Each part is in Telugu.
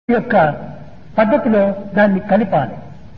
యొక్క పద్ధతిలో దాన్ని కలిపాలి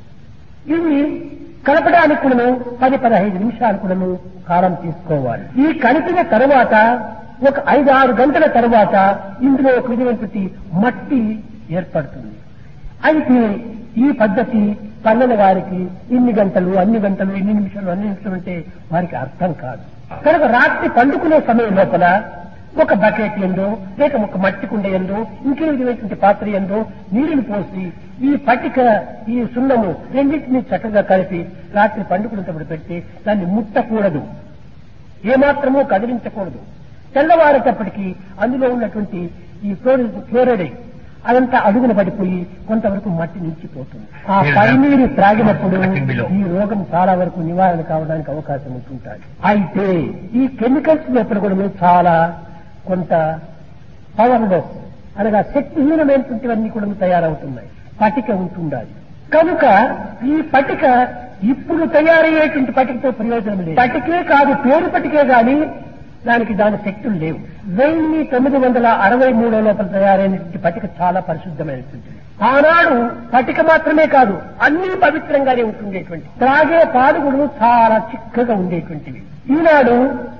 ఇది కలపడానికి కూడాను పది పదహైదు నిమిషాలు కూడాను కాలం తీసుకోవాలి ఈ కలిపిన తరువాత ఒక ఐదు ఆరు గంటల తరువాత ఇందులో ఒక విధమైనటువంటి మట్టి ఏర్పడుతుంది అయితే ఈ పద్ధతి పల్లెల వారికి ఇన్ని గంటలు అన్ని గంటలు ఇన్ని నిమిషాలు అన్ని నిమిషాలు అంటే వారికి అర్థం కాదు కనుక రాత్రి పండుకునే సమయం లోపల ఒక బకెట్ ఎందో లేక ఒక మట్టి కుండ ఎందో ఇంకే విధమైనటువంటి పాత్ర ఎందో నీళ్లు పోసి ఈ పట్టిక ఈ సున్నము రెండింటినీ చక్కగా కలిపి రాత్రి పండుకునేటప్పుడు పెడితే దాన్ని ముట్టకూడదు ఏమాత్రమూ కదిలించకూడదు తెల్లవారేటప్పటికి అందులో ఉన్నటువంటి ఈ ఫ్లోరైడ్ అదంతా అడుగున పడిపోయి కొంతవరకు మట్టి నిలిచిపోతుంది ఆ పైనీరు త్రాగినప్పుడు ఈ రోగం చాలా వరకు నివారణ కావడానికి అవకాశం ఉంటుంటాయి అయితే ఈ కెమికల్స్ లోపల కూడా చాలా కొంత పవర్లెస్ అనగా శక్తిహీనమైనటువంటివన్నీ కూడా తయారవుతున్నాయి పటిక ఉంటుండాలి కనుక ఈ పటిక ఇప్పుడు తయారయ్యేటువంటి పటికతో ప్రయోజనం లేదు పటికే కాదు పేరు పటికే గాని దానికి దాని శక్తులు లేవు వెయ్యి తొమ్మిది వందల అరవై మూడో లోపల తయారైనటువంటి పటిక చాలా పరిశుద్ధమైనటువంటిది ఆనాడు పటిక మాత్రమే కాదు అన్ని పవిత్రంగానే ఉంటుండేటువంటి త్రాగే పాలుగులు చాలా చిక్కగా ఉండేటువంటివి ఈనాడు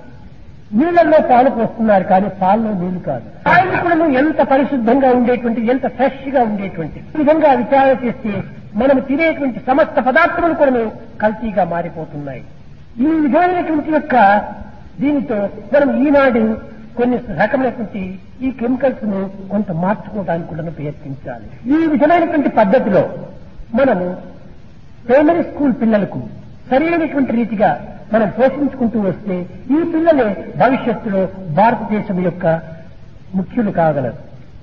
నీళ్లలో పాలు పోస్తున్నారు కానీ పాలలో నీళ్లు కాదు ఆయిల్ కూడా ఎంత పరిశుద్ధంగా ఉండేటువంటి ఎంత ఫ్రెష్ గా ఉండేటువంటి ఈ విధంగా విచారణ చేస్తే మనం తినేటువంటి సమస్త పదార్థములు కూడా కల్తీగా మారిపోతున్నాయి ఈ విధమైనటువంటి యొక్క దీనితో మనం ఈనాడు కొన్ని రకమైనటువంటి ఈ కెమికల్స్ ను కొంత మార్చుకోవడానికి కూడా ప్రయత్నించాలి ఈ విధమైనటువంటి పద్ధతిలో మనము ప్రైమరీ స్కూల్ పిల్లలకు సరైనటువంటి రీతిగా మనం పోషించుకుంటూ వస్తే ఈ పిల్లలే భవిష్యత్తులో భారతదేశం యొక్క ముఖ్యులు కాగలరు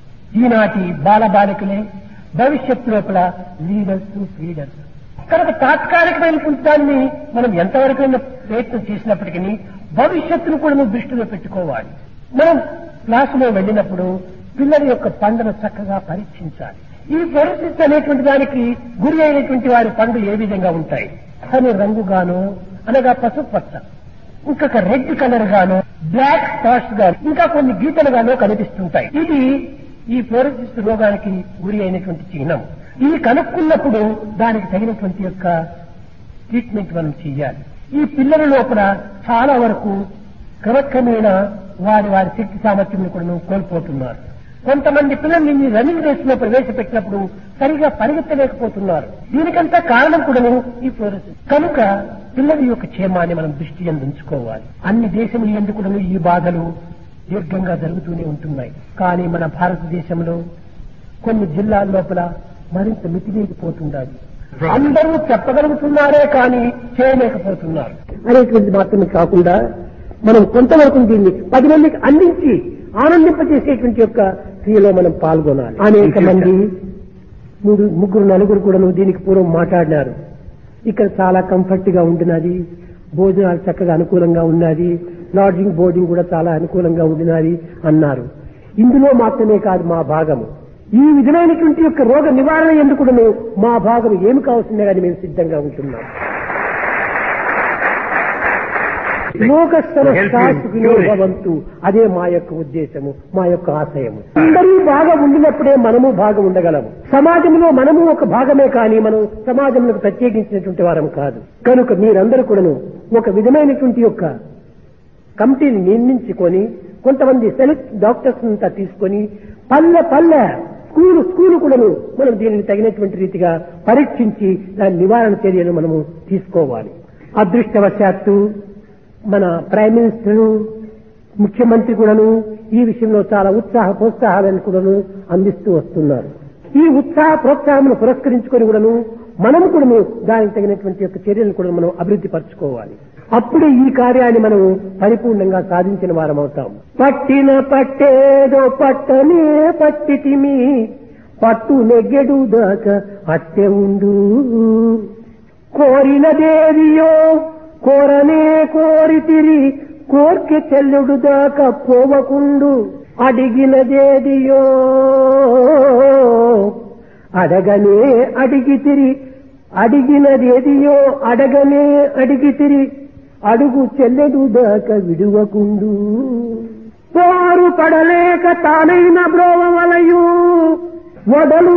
ఈనాటి బాలబాలికలే భవిష్యత్తు లోపల లీడర్స్ లీడర్స్ కనుక తాత్కాలికమైనటువంటి దాన్ని మనం ఎంతవరకైనా ప్రయత్నం చేసినప్పటికీ భవిష్యత్తును కూడా మనం దృష్టిలో పెట్టుకోవాలి మనం క్లాసులో వెళ్ళినప్పుడు పిల్లల యొక్క పండును చక్కగా పరీక్షించాలి ఈ పరిస్థితి అనేటువంటి దానికి గురి అయినటువంటి వారి పండ్లు ఏ విధంగా ఉంటాయి అని రంగుగాను అనగా పసుపు పచ్చ ఇంకొక రెడ్ కలర్ గాను బ్లాక్ స్పాట్స్ గాను ఇంకా కొన్ని గీతలు గాను కనిపిస్తుంటాయి ఇది ఈ ఫ్లోరోసిస్ రోగానికి గురి అయినటువంటి చిహ్నం ఇది కనుక్కున్నప్పుడు దానికి తగినటువంటి యొక్క ట్రీట్మెంట్ మనం చేయాలి ఈ పిల్లల లోపల చాలా వరకు క్రమక్రమేణా వారి వారి శక్తి సామర్థ్యం కూడా కోల్పోతున్నారు కొంతమంది పిల్లల్ని రన్నింగ్ రేస్ లో ప్రవేశపెట్టినప్పుడు సరిగా పరిగెత్తలేకపోతున్నారు దీనికంతా కారణం కూడా ఈ ఫ్లోరోసిస్ కనుక పిల్లల యొక్క క్షేమాన్ని మనం దృష్టి అందించుకోవాలి అన్ని దేశములు ఎందుకు ఈ బాధలు దీర్ఘంగా జరుగుతూనే ఉంటున్నాయి కానీ మన భారతదేశంలో కొన్ని జిల్లాల లోపల మరింత మితివేగిపోతుండాలి అందరూ చెప్పగలుగుతున్నారే కానీ చేయలేకపోతున్నారు అనేటువంటిది మాత్రమే కాకుండా మనం కొంతవరకు దీన్ని పది మందికి అందించి ఆనందింపజేసేటువంటి యొక్క క్రియలో మనం పాల్గొనాలి అనేక మంది మూడు ముగ్గురు నలుగురు కూడా దీనికి పూర్వం మాట్లాడినారు ఇక్కడ చాలా కంఫర్ట్ గా ఉంటున్నది భోజనాలు చక్కగా అనుకూలంగా ఉన్నది లాడ్జింగ్ బోర్డింగ్ కూడా చాలా అనుకూలంగా ఉండినది అన్నారు ఇందులో మాత్రమే కాదు మా భాగము ఈ విధమైనటువంటి యొక్క రోగ నివారణ ఎందుకును మా భాగం ఏమి కావాల్సిందే కానీ మేము సిద్ధంగా ఉంటున్నాం లోక భవంతు అదే మా యొక్క ఉద్దేశము మా యొక్క ఆశయము అందరూ బాగా ఉండినప్పుడే మనము భాగం ఉండగలము సమాజంలో మనము ఒక భాగమే కానీ మనం సమాజంలో ప్రత్యేకించినటువంటి వారం కాదు కనుక మీరందరూ కూడాను ఒక విధమైనటువంటి యొక్క కమిటీని నిర్మించుకొని కొంతమంది సెలెక్ట్ డాక్టర్స్ అంతా తీసుకొని పల్లె పల్లె స్కూలు స్కూలు కూడాను మనం దీనిని తగినటువంటి రీతిగా పరీక్షించి దాని నివారణ చర్యలు మనము తీసుకోవాలి అదృష్టవశాత్తు మన ప్రైమ్ మినిస్టర్ ముఖ్యమంత్రి కూడాను ఈ విషయంలో చాలా ఉత్సాహ ప్రోత్సాహాలను కూడాను అందిస్తూ వస్తున్నారు ఈ ఉత్సాహ ప్రోత్సాహమును పురస్కరించుకొని కూడాను మనము కూడా దానికి తగినటువంటి యొక్క చర్యలను కూడా మనం అభివృద్ధి పరచుకోవాలి అప్పుడే ఈ కార్యాన్ని మనం పరిపూర్ణంగా సాధించిన వారం అవుతాం పట్టిన పట్టేదో పట్టనే పట్టితిమి పట్టు నెగ్గెడు దాకా అట్టె ఉండు కోరినదేదియో కోరనే కోరితిరి కోర్కె చెల్లుడు దాకా పోవకుండు అడిగినదేదియో అడగనే అడిగితిరి అడిగినదేదియో అడగనే అడిగితిరి అడుగు చెల్లెడు దాకా విడువకుండు పోరు పడలేక తానైన బ్రోవలయు వదలు